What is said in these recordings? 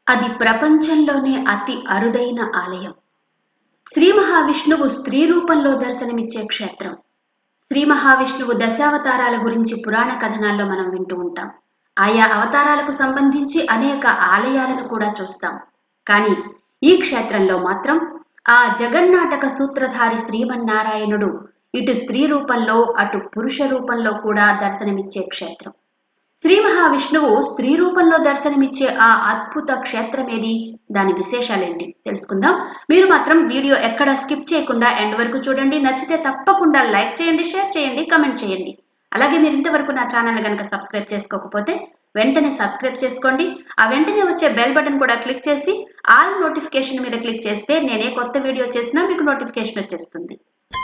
అది ప్రపంచంలోనే అతి అరుదైన ఆలయం శ్రీ మహావిష్ణువు స్త్రీ రూపంలో దర్శనమిచ్చే క్షేత్రం శ్రీ మహావిష్ణువు దశావతారాల గురించి పురాణ కథనాల్లో మనం వింటూ ఉంటాం ఆయా అవతారాలకు సంబంధించి అనేక ఆలయాలను కూడా చూస్తాం కానీ ఈ క్షేత్రంలో మాత్రం ఆ జగన్నాటక సూత్రధారి శ్రీమన్నారాయణుడు ఇటు స్త్రీ రూపంలో అటు పురుష రూపంలో కూడా దర్శనమిచ్చే క్షేత్రం శ్రీ మహావిష్ణువు స్త్రీ రూపంలో దర్శనమిచ్చే ఆ అద్భుత క్షేత్రమేది దాని విశేషాలేంటి తెలుసుకుందాం మీరు మాత్రం వీడియో ఎక్కడ స్కిప్ చేయకుండా ఎండ్ వరకు చూడండి నచ్చితే తప్పకుండా లైక్ చేయండి షేర్ చేయండి కమెంట్ చేయండి అలాగే మీరు ఇంతవరకు నా ఛానల్ కనుక సబ్స్క్రైబ్ చేసుకోకపోతే వెంటనే సబ్స్క్రైబ్ చేసుకోండి ఆ వెంటనే వచ్చే బెల్ బటన్ కూడా క్లిక్ చేసి ఆల్ నోటిఫికేషన్ మీద క్లిక్ చేస్తే నేనే కొత్త వీడియో చేసినా మీకు నోటిఫికేషన్ వచ్చేస్తుంది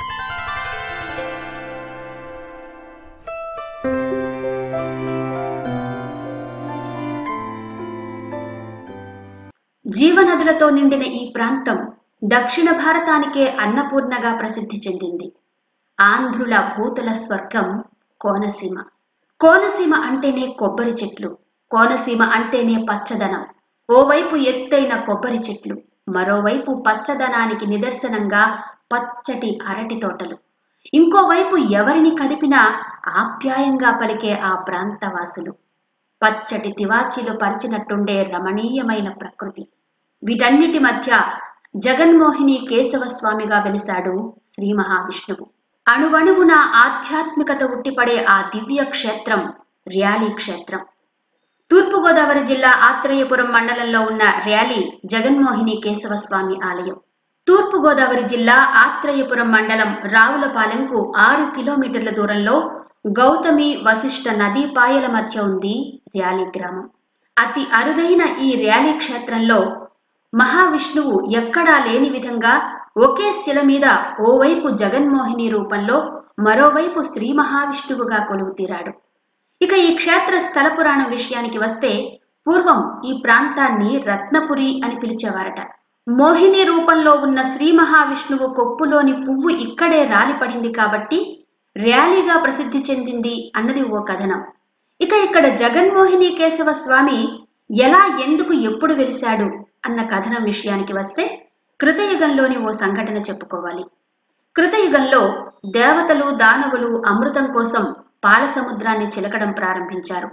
జీవనదులతో నిండిన ఈ ప్రాంతం దక్షిణ భారతానికే అన్నపూర్ణగా ప్రసిద్ధి చెందింది ఆంధ్రుల భూతల స్వర్గం కోనసీమ కోనసీమ అంటేనే కొబ్బరి చెట్లు కోనసీమ అంటేనే పచ్చదనం ఓవైపు ఎత్తైన కొబ్బరి చెట్లు మరోవైపు పచ్చదనానికి నిదర్శనంగా పచ్చటి అరటి తోటలు ఇంకోవైపు ఎవరిని కదిపినా ఆప్యాయంగా పలికే ఆ ప్రాంతవాసులు పచ్చటి తివాచీలు పరిచినట్టుండే రమణీయమైన ప్రకృతి వీటన్నిటి మధ్య జగన్మోహిని కేశవస్వామిగా వెలిశాడు శ్రీ మహావిష్ణువు అణువణువున ఆధ్యాత్మికత ఉట్టిపడే ఆ దివ్య క్షేత్రం ర్యాలీ క్షేత్రం తూర్పుగోదావరి జిల్లా ఆత్రేయపురం మండలంలో ఉన్న ర్యాలీ జగన్మోహిని కేశవస్వామి ఆలయం తూర్పుగోదావరి జిల్లా ఆత్రేయపురం మండలం రావులపాలెంకు ఆరు కిలోమీటర్ల దూరంలో గౌతమి వశిష్ఠ నదీ పాయల మధ్య ఉంది ర్యాలీ గ్రామం అతి అరుదైన ఈ ర్యాలీ క్షేత్రంలో మహావిష్ణువు ఎక్కడా లేని విధంగా ఒకే శిల మీద ఓవైపు జగన్మోహిని రూపంలో మరోవైపు శ్రీ మహావిష్ణువుగా కొలువు తీరాడు ఇక ఈ క్షేత్ర స్థల పురాణం విషయానికి వస్తే పూర్వం ఈ ప్రాంతాన్ని రత్నపురి అని పిలిచేవారట మోహిని రూపంలో ఉన్న శ్రీ మహావిష్ణువు కొప్పులోని పువ్వు ఇక్కడే రాలిపడింది కాబట్టి ర్యాలీగా ప్రసిద్ధి చెందింది అన్నది ఓ కథనం ఇక ఇక్కడ జగన్మోహిని కేశవ స్వామి ఎలా ఎందుకు ఎప్పుడు వెలిశాడు అన్న కథనం విషయానికి వస్తే కృతయుగంలోని ఓ సంఘటన చెప్పుకోవాలి కృతయుగంలో దేవతలు దానవులు అమృతం కోసం పాల సముద్రాన్ని చిలకడం ప్రారంభించారు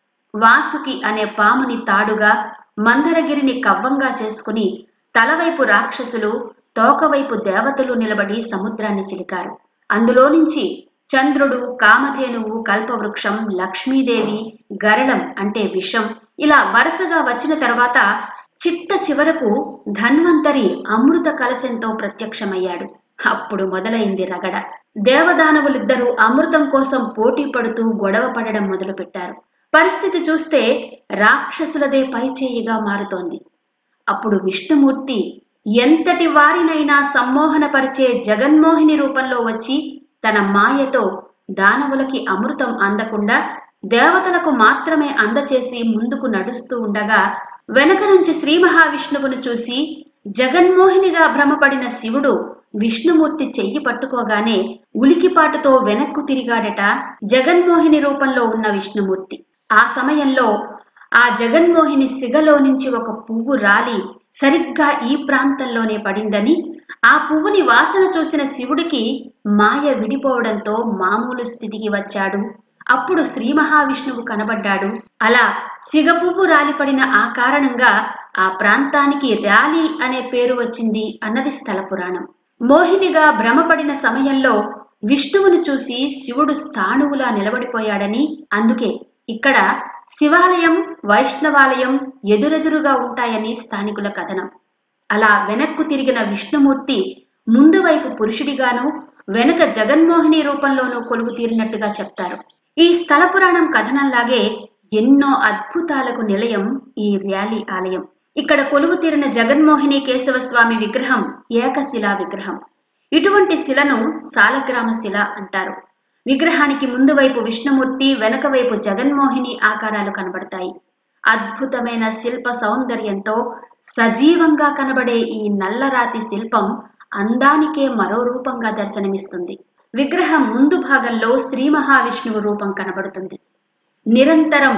వాసుకి అనే పాముని తాడుగా మందరగిరిని కవ్వంగా చేసుకుని తలవైపు రాక్షసులు తోకవైపు దేవతలు నిలబడి సముద్రాన్ని చిలికారు అందులో నుంచి చంద్రుడు కామధేనువు కల్పవృక్షం లక్ష్మీదేవి గరళం అంటే విషం ఇలా వరుసగా వచ్చిన తర్వాత చిట్ట చివరకు ధన్వంతరి అమృత కలశంతో ప్రత్యక్షమయ్యాడు అప్పుడు మొదలైంది రగడ దేవదానవులిద్దరూ అమృతం కోసం పోటీ పడుతూ గొడవ పడడం మొదలుపెట్టారు పరిస్థితి చూస్తే రాక్షసులదే పైచేయిగా మారుతోంది అప్పుడు విష్ణుమూర్తి ఎంతటి వారినైనా సమ్మోహనపరిచే జగన్మోహిని రూపంలో వచ్చి తన మాయతో దానవులకి అమృతం అందకుండా దేవతలకు మాత్రమే అందచేసి ముందుకు నడుస్తూ ఉండగా వెనక నుంచి శ్రీ మహావిష్ణువును చూసి జగన్మోహినిగా భ్రమపడిన శివుడు విష్ణుమూర్తి చెయ్యి పట్టుకోగానే ఉలికిపాటుతో వెనక్కు తిరిగాడట జగన్మోహిని రూపంలో ఉన్న విష్ణుమూర్తి ఆ సమయంలో ఆ జగన్మోహిని సిగలో నుంచి ఒక పువ్వు రాలి సరిగ్గా ఈ ప్రాంతంలోనే పడిందని ఆ పువ్వుని వాసన చూసిన శివుడికి మాయ విడిపోవడంతో మామూలు స్థితికి వచ్చాడు అప్పుడు శ్రీ మహావిష్ణువు కనబడ్డాడు అలా సిగ పువ్వు రాలిపడిన ఆ కారణంగా ఆ ప్రాంతానికి ర్యాలీ అనే పేరు వచ్చింది అన్నది స్థల పురాణం మోహినిగా భ్రమపడిన సమయంలో విష్ణువును చూసి శివుడు స్థాణువులా నిలబడిపోయాడని అందుకే ఇక్కడ శివాలయం వైష్ణవాలయం ఎదురెదురుగా ఉంటాయని స్థానికుల కథనం అలా వెనక్కు తిరిగిన విష్ణుమూర్తి ముందు వైపు పురుషుడిగాను వెనక జగన్మోహిని రూపంలోనూ కొలువు తీరినట్టుగా చెప్తారు ఈ స్థల పురాణం కథనంలాగే ఎన్నో అద్భుతాలకు నిలయం ఈ ర్యాలీ ఆలయం ఇక్కడ కొలువు తీరిన జగన్మోహిని కేశవస్వామి విగ్రహం ఏకశిలా విగ్రహం ఇటువంటి శిలను సాలగ్రామ శిల అంటారు విగ్రహానికి ముందు వైపు విష్ణుమూర్తి వెనక వైపు జగన్మోహిని ఆకారాలు కనబడతాయి అద్భుతమైన శిల్ప సౌందర్యంతో సజీవంగా కనబడే ఈ నల్లరాతి శిల్పం అందానికే మరో రూపంగా దర్శనమిస్తుంది విగ్రహం ముందు భాగంలో శ్రీ మహావిష్ణువు రూపం కనబడుతుంది నిరంతరం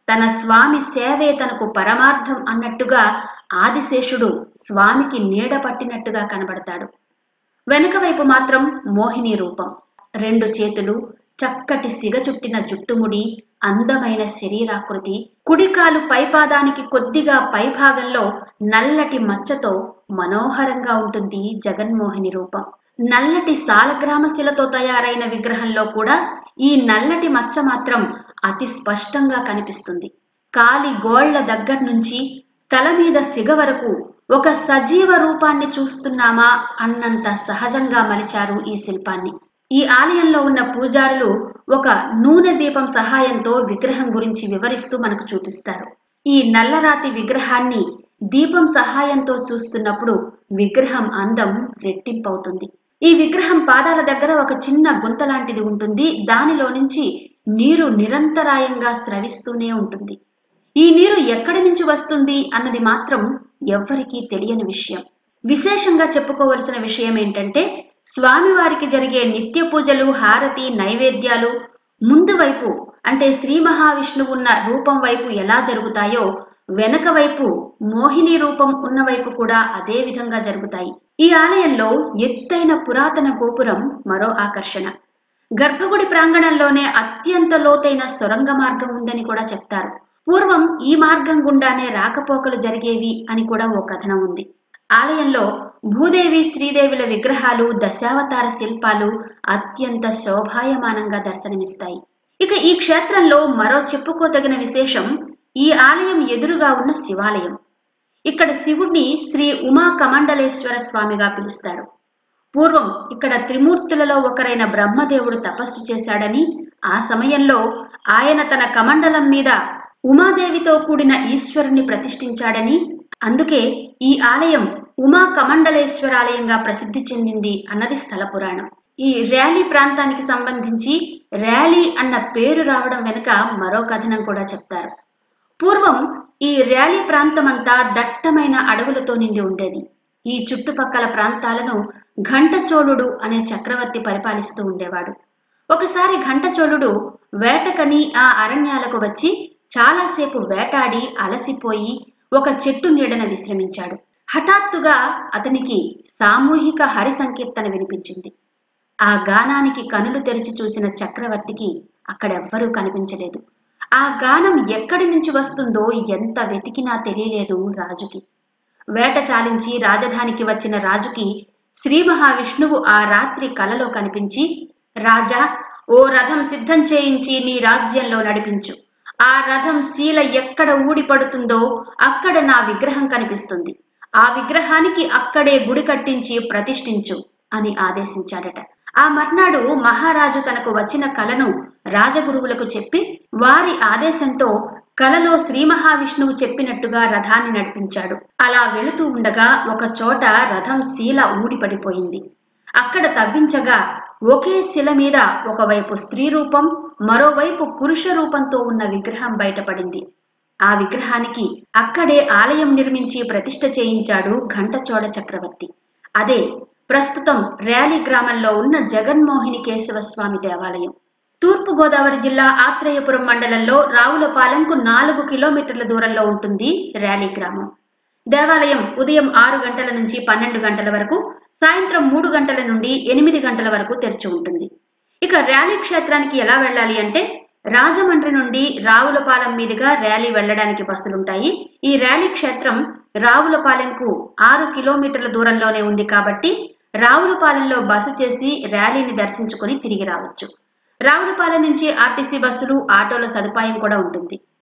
తన స్వామి సేవే తనకు పరమార్థం అన్నట్టుగా ఆదిశేషుడు స్వామికి నీడ పట్టినట్టుగా కనబడతాడు వెనుక వైపు మాత్రం మోహిని రూపం రెండు చేతులు చక్కటి సిగ చుట్టిన జుట్టుముడి అందమైన శరీరాకృతి కుడికాలు పైపాదానికి కొద్దిగా పైభాగంలో నల్లటి మచ్చతో మనోహరంగా ఉంటుంది జగన్మోహిని రూపం నల్లటి సాలగ్రామ శిలతో తయారైన విగ్రహంలో కూడా ఈ నల్లటి మచ్చ మాత్రం అతి స్పష్టంగా కనిపిస్తుంది కాలి గోళ్ల దగ్గర నుంచి తల మీద సిగ వరకు ఒక సజీవ రూపాన్ని చూస్తున్నామా అన్నంత సహజంగా మలిచారు ఈ శిల్పాన్ని ఈ ఆలయంలో ఉన్న పూజారులు ఒక నూనె దీపం సహాయంతో విగ్రహం గురించి వివరిస్తూ మనకు చూపిస్తారు ఈ నల్లరాతి విగ్రహాన్ని దీపం సహాయంతో చూస్తున్నప్పుడు విగ్రహం అందం రెట్టింపవుతుంది ఈ విగ్రహం పాదాల దగ్గర ఒక చిన్న గుంత లాంటిది ఉంటుంది దానిలో నుంచి నీరు నిరంతరాయంగా స్రవిస్తూనే ఉంటుంది ఈ నీరు ఎక్కడి నుంచి వస్తుంది అన్నది మాత్రం ఎవ్వరికీ తెలియని విషయం విశేషంగా చెప్పుకోవలసిన విషయం ఏంటంటే స్వామివారికి జరిగే నిత్య పూజలు హారతి నైవేద్యాలు ముందు వైపు అంటే శ్రీ మహావిష్ణువు ఉన్న రూపం వైపు ఎలా జరుగుతాయో వెనక వైపు మోహిని రూపం ఉన్న వైపు కూడా అదే విధంగా జరుగుతాయి ఈ ఆలయంలో ఎత్తైన పురాతన గోపురం మరో ఆకర్షణ గర్భగుడి ప్రాంగణంలోనే అత్యంత లోతైన సొరంగ మార్గం ఉందని కూడా చెప్తారు పూర్వం ఈ మార్గం గుండానే రాకపోకలు జరిగేవి అని కూడా ఓ కథనం ఉంది ఆలయంలో భూదేవి శ్రీదేవుల విగ్రహాలు దశావతార శిల్పాలు అత్యంత శోభాయమానంగా దర్శనమిస్తాయి ఇక ఈ క్షేత్రంలో మరో చెప్పుకోదగిన విశేషం ఈ ఆలయం ఎదురుగా ఉన్న శివాలయం ఇక్కడ శివుణ్ణి శ్రీ ఉమా కమండలేశ్వర స్వామిగా పిలుస్తారు పూర్వం ఇక్కడ త్రిమూర్తులలో ఒకరైన బ్రహ్మదేవుడు తపస్సు చేశాడని ఆ సమయంలో ఆయన తన కమండలం మీద ఉమాదేవితో కూడిన ఈశ్వరుణ్ణి ప్రతిష్ఠించాడని అందుకే ఈ ఆలయం ఉమా కమండలేశ్వరాలయంగా ప్రసిద్ధి చెందింది అన్నది స్థల పురాణం ఈ ర్యాలీ ప్రాంతానికి సంబంధించి ర్యాలీ అన్న పేరు రావడం వెనుక మరో కథనం కూడా చెప్తారు పూర్వం ఈ ర్యాలీ ప్రాంతమంతా దట్టమైన అడవులతో నిండి ఉండేది ఈ చుట్టుపక్కల ప్రాంతాలను ఘంటచోళుడు అనే చక్రవర్తి పరిపాలిస్తూ ఉండేవాడు ఒకసారి ఘంటచోళుడు వేటకని ఆ అరణ్యాలకు వచ్చి చాలాసేపు వేటాడి అలసిపోయి ఒక చెట్టు నీడన విశ్రమించాడు హఠాత్తుగా అతనికి సామూహిక హరి సంకీర్తన వినిపించింది ఆ గానానికి కనులు తెరిచి చూసిన చక్రవర్తికి అక్కడెవ్వరూ కనిపించలేదు ఆ గానం ఎక్కడి నుంచి వస్తుందో ఎంత వెతికినా తెలియలేదు రాజుకి వేట చాలించి రాజధానికి వచ్చిన రాజుకి శ్రీ మహావిష్ణువు ఆ రాత్రి కలలో కనిపించి రాజా ఓ రథం సిద్ధం చేయించి నీ రాజ్యంలో నడిపించు ఆ రథం శీల ఎక్కడ ఊడిపడుతుందో అక్కడ నా విగ్రహం కనిపిస్తుంది ఆ విగ్రహానికి అక్కడే గుడి కట్టించి ప్రతిష్ఠించు అని ఆదేశించాడట ఆ మర్నాడు మహారాజు తనకు వచ్చిన కలను రాజగురువులకు చెప్పి వారి ఆదేశంతో కలలో శ్రీ మహావిష్ణువు చెప్పినట్టుగా రథాన్ని నడిపించాడు అలా వెళుతూ ఉండగా ఒక చోట రథం శీల ఊడిపడిపోయింది అక్కడ తవ్వించగా ఒకే శిల మీద ఒకవైపు స్త్రీ రూపం మరోవైపు పురుష రూపంతో ఉన్న విగ్రహం బయటపడింది ఆ విగ్రహానికి అక్కడే ఆలయం నిర్మించి ప్రతిష్ఠ చేయించాడు ఘంటచోళ చక్రవర్తి అదే ప్రస్తుతం ర్యాలీ గ్రామంలో ఉన్న జగన్మోహిని కేశవస్వామి దేవాలయం తూర్పు గోదావరి జిల్లా ఆత్రేయపురం మండలంలో రావులపాలెంకు నాలుగు కిలోమీటర్ల దూరంలో ఉంటుంది ర్యాలీ గ్రామం దేవాలయం ఉదయం ఆరు గంటల నుంచి పన్నెండు గంటల వరకు సాయంత్రం మూడు గంటల నుండి ఎనిమిది గంటల వరకు తెరిచి ఉంటుంది ఇక ర్యాలీ క్షేత్రానికి ఎలా వెళ్ళాలి అంటే రాజమండ్రి నుండి రావులపాలెం మీదుగా ర్యాలీ వెళ్ళడానికి బస్సులుంటాయి ఈ ర్యాలీ క్షేత్రం రావులపాలెంకు ఆరు కిలోమీటర్ల దూరంలోనే ఉంది కాబట్టి రావులపాలెంలో బస చేసి ర్యాలీని దర్శించుకొని తిరిగి రావచ్చు రావులపాలెం నుంచి ఆర్టీసీ బస్సులు ఆటోల సదుపాయం కూడా ఉంటుంది